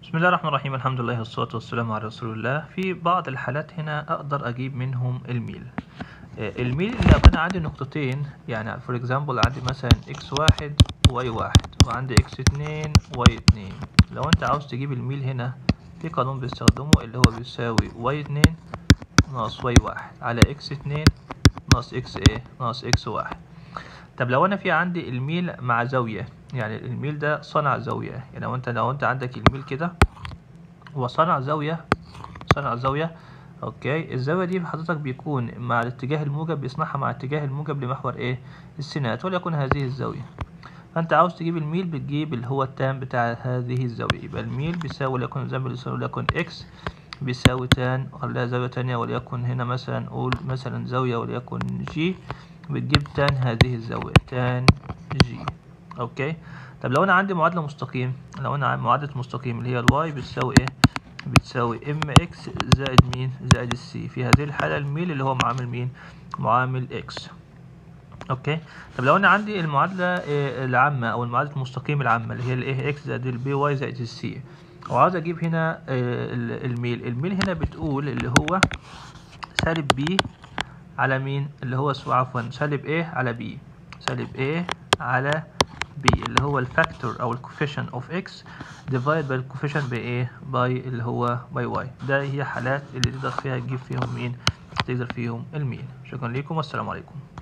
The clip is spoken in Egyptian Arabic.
بسم الله الرحمن الرحيم الحمد لله والصلاة والسلام على رسول الله في بعض الحالات هنا أقدر أجيب منهم الميل آه، الميل لو كان عندي نقطتين يعني فور اكزامبل عندي مثلا اكس واحد واي واحد وعندي اكس اتنين واي اتنين لو انت عاوز تجيب الميل هنا في قانون بيستخدمه اللي هو بيساوي واي اتنين ناقص واي واحد على اكس اتنين ناقص اكس ايه ناقص اكس واحد طب لو انا في عندي الميل مع زاوية يعني الميل ده صنع زاوية يعني لو انت لو انت عندك الميل كده هو صنع زاوية صنع زاوية اوكي الزاوية دي حضرتك بيكون مع الاتجاه الموجب بيصنعها مع الاتجاه الموجب لمحور ايه السينات وليكن هذه الزاوية فانت عاوز تجيب الميل بتجيب اللي هو التان بتاع هذه الزاوية يبقى الميل بيساوي وليكن زي ما بيساوي وليكن اكس بيساوي تان خليها زاوية تانية وليكن هنا مثلا نقول مثلا زاوية وليكن جي بتجيب تان هذه الزاوية تان جي اوكي طب لو انا عندي معادلة مستقيم لو انا عندي معادلة مستقيم اللي هي الواي بتساوي ايه بتساوي ام اكس زائد مين زائد السي في هذه الحالة الميل اللي هو معامل مين معامل اكس اوكي طب لو انا عندي المعادلة آه، العامة او المعادلة المستقيم العامة اللي هي الايه اكس زائد البي واي زائد السي وعاوز اجيب هنا آه، ال- الميل الميل هنا بتقول اللي هو سالب بي على مين اللي هو سو عفوا سالب ايه على بي سالب ايه على بي اللي هو الفاكتور او الكوفيشن اوف اكس ديفايد باي الكوفيشن بايه باي اللي هو باي واي ده هي حالات اللي تقدر فيها تجيب فيهم مين تقدر فيهم الميل شكرا لكم والسلام عليكم